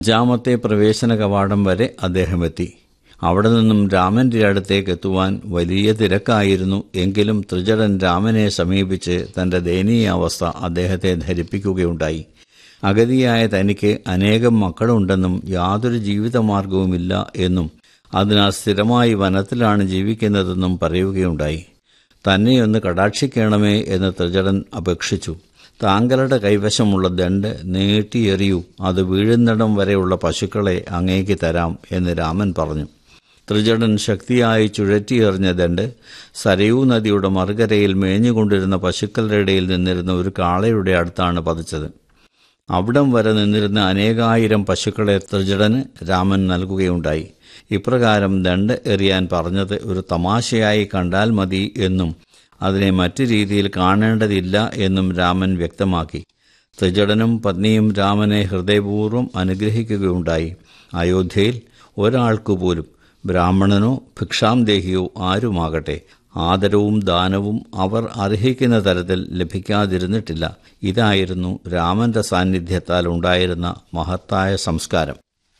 അഞ്ചാമത്തെ പ്രവേശന കവാടം വരെ അദ്ദേഹം എത്തി അവിടെ നിന്നും രാമന്റെ അടുത്തേക്ക് എത്തുവാൻ വലിയ തിരക്കായിരുന്നു എങ്കിലും ത്രിജടൻ രാമനെ സമീപിച്ച് തന്റെ ദയനീയാവസ്ഥ അദ്ദേഹത്തെ ധരിപ്പിക്കുകയുണ്ടായി അഗതിയായ തനിക്ക് അനേകം മക്കളുണ്ടെന്നും യാതൊരു ജീവിതമാർഗവുമില്ല എന്നും അതിനാൽ സ്ഥിരമായി വനത്തിലാണ് ജീവിക്കുന്നതെന്നും പറയുകയുണ്ടായി തന്നെയൊന്ന് കടാക്ഷിക്കണമേ എന്ന് ത്രിജടൻ അപേക്ഷിച്ചു താങ്കളുടെ കൈവശമുള്ള ദണ്ട് നീട്ടിയെറിയൂ അത് വീഴുന്നിടം വരെയുള്ള പശുക്കളെ അങ്ങേക്ക് തരാം എന്ന് രാമൻ പറഞ്ഞു ത്രിജടൻ ശക്തിയായി ചുഴറ്റിയെറിഞ്ഞ ദണ്ട് സരയൂ നദിയുടെ മറുകരയിൽ മേഞ്ഞുകൊണ്ടിരുന്ന പശുക്കളുടെ ഇടയിൽ നിന്നിരുന്ന ഒരു കാളയുടെ അടുത്താണ് പതിച്ചത് അവിടം വരെ നിന്നിരുന്ന അനേകായിരം പശുക്കളെ ത്രിജടന് രാമൻ നൽകുകയുണ്ടായി ഇപ്രകാരം ദണ്ട് എറിയാൻ പറഞ്ഞത് ഒരു തമാശയായി കണ്ടാൽ മതി എന്നും അതിനെ മറ്റു രീതിയിൽ കാണേണ്ടതില്ല എന്നും രാമൻ വ്യക്തമാക്കി ത്രിജടനും പത്നിയും രാമനെ ഹൃദയപൂർവ്വം അനുഗ്രഹിക്കുകയുണ്ടായി അയോധ്യയിൽ ഒരാൾക്കു പോലും ബ്രാഹ്മണനോ ഭിക്ഷാംദേഹിയോ ആരുമാകട്ടെ ആദരവും ദാനവും അവർ അർഹിക്കുന്ന തരത്തിൽ ലഭിക്കാതിരുന്നിട്ടില്ല ഇതായിരുന്നു രാമന്റെ സാന്നിധ്യത്താൽ ഉണ്ടായിരുന്ന മഹത്തായ സംസ്കാരം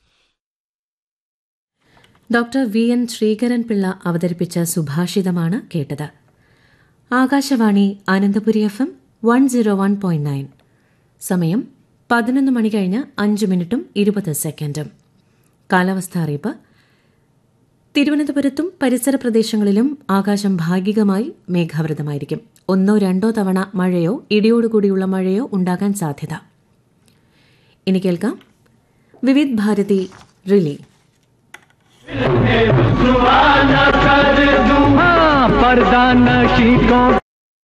doctor V N Sreekaran Pillai അവതരിപ്പിച്ച സുഭാഷിതമാണ് കേട്ടത് Akashvani Ananthapuri F M one zero one point nine സമയം പതിനൊന്ന് മണി കഴിഞ്ഞ് അഞ്ച് മിനിറ്റും ഇരുപത് സെക്കൻഡും കാലാവസ്ഥ അറിയിപ്പ് തിരുവനന്തപുരത്തും പരിസര പ്രദേശങ്ങളിലും ആകാശം ഭാഗികമായി മേഘാവൃതമായിരിക്കും ഒന്നോ രണ്ടോ തവണ മഴയോ ഇടിയോടുകൂടിയുള്ള മഴയോ ഉണ്ടാകാൻ സാധ്യത ഇനി കേൾക്കാം വിവിധ് ഭാരതി റിലേ पर्दा नशी को